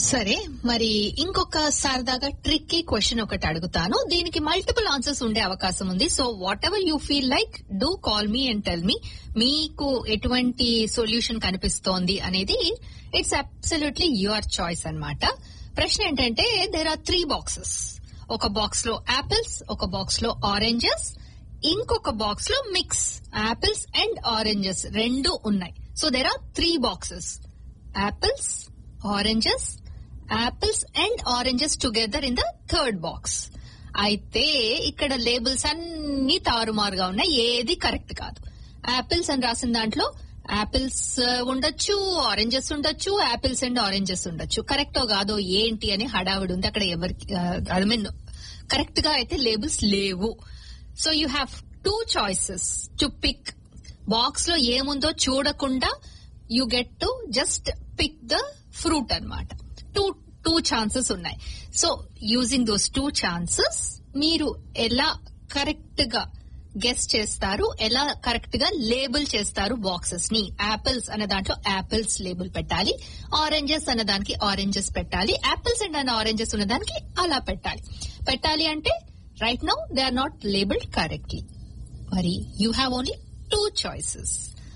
సరే మరి ఇంకొక సరదాగా ట్రిక్కీ క్వశ్చన్ ఒకటి అడుగుతాను దీనికి మల్టిపుల్ ఆన్సర్స్ ఉండే అవకాశం ఉంది so what you feel like do call me and tell me మీకు ఎటువంటి సొల్యూషన్ కనిపిస్తోంది అనేది ఇట్స్ అబ్సల్యూట్లీ యువర్ చాయిస్ అన్నమాట ప్రశ్న ఏంటంటే దేర్ ఆర్ త్రీ బాక్సెస్ ఒక బాక్స్ లో యాపిల్స్ ఒక బాక్స్ లో ఆరెంజెస్ ఇంకొక బాక్స్ లో మిక్స్ యాపిల్స్ అండ్ ఆరెంజెస్ రెండు ఉన్నాయి so there are three boxes apples oranges apples and oranges together in the third box అయితే ఇక్కడ లేబుల్స్ అన్ని తారుమారుగా ఉన్నాయి ఏది కరెక్ట్ కాదు యాపిల్స్ అని రాసిన దాంట్లో యాపిల్స్ ఉండొచ్చు ఆరెంజెస్ ఉండొచ్చు యాపిల్స్ అండ్ ఆరెంజెస్ ఉండొచ్చు కరెక్టో కాదో ఏంటి అని హడావిడి ఉంది అక్కడ ఎవరికి ఐ మీన్ కరెక్ట్ గా అయితే లేబుల్స్ లేవు so you have two choices to pick box లో ఏముందో చూడకుండా you get to just pick the fruit అన్నమాట టూ టూ ఛాన్సెస్ ఉన్నాయి so using those two chances మీరు ఎలా కరెక్ట్ గా గెస్ చేస్తారు ఎలా కరెక్ట్ గా లేబుల్ చేస్తారు బాక్సెస్ ని యాపిల్స్ అనే దాంట్లో యాపిల్స్ లేబుల్ పెట్టాలి ఆరెంజెస్ అనే దానికి ఆరెంజెస్ పెట్టాలి యాపిల్స్ అండ్ అనే ఆరెంజెస్ ఉన్న దానికి అలా పెట్టాలి పెట్టాలి అంటే right now they are not labelled correctly మరి you have only two choices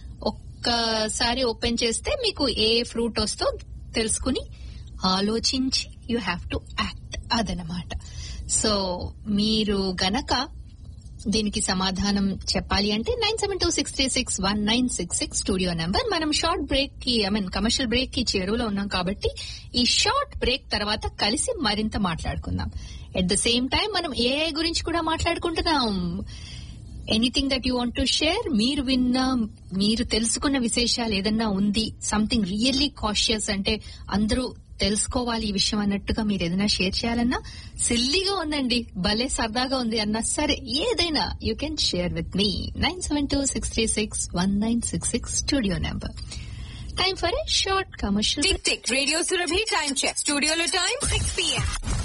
ఒక్కసారి ఓపెన్ చేస్తే మీకు ఏ ఫ్రూట్ వస్తో తెలుసుకుని ఆలోచించి యూ హ్యావ్ టు యాక్ట్ అదనమాట సో మీరు గనక దీనికి సమాధానం చెప్పాలి అంటే nine seven two six three six one nine six six studio number మనం షార్ట్ బ్రేక్ కి ఐ మీన్ కమర్షియల్ బ్రేక్ కి చేరువలో ఉన్నాం కాబట్టి ఈ షార్ట్ బ్రేక్ తర్వాత కలిసి మరింత మాట్లాడుకుందాం ఎట్ ద సేమ్ టైం మనం ఏఐ గురించి కూడా మాట్లాడుకుంటున్నాం anything that you want to share మీరు విన్న మీరు తెలుసుకున్న విశేషాలు ఏదన్నా ఉంది సంథింగ్ రియల్లీ కాషియస్ అంటే అందరూ తెలుసుకోవాలి ఈ విషయం అన్నట్టుగా మీరు ఏదైనా షేర్ చేయాలన్నా సిల్లీగా ఉందండి భలే సరదాగా ఉంది అన్నా సరే ఏదైనా you can share with me nine seven two six three six one nine six six studio number time for a short commercial tick tick radio Surabhi time check స్టూడియోలో టైం సిక్స్ పిఎం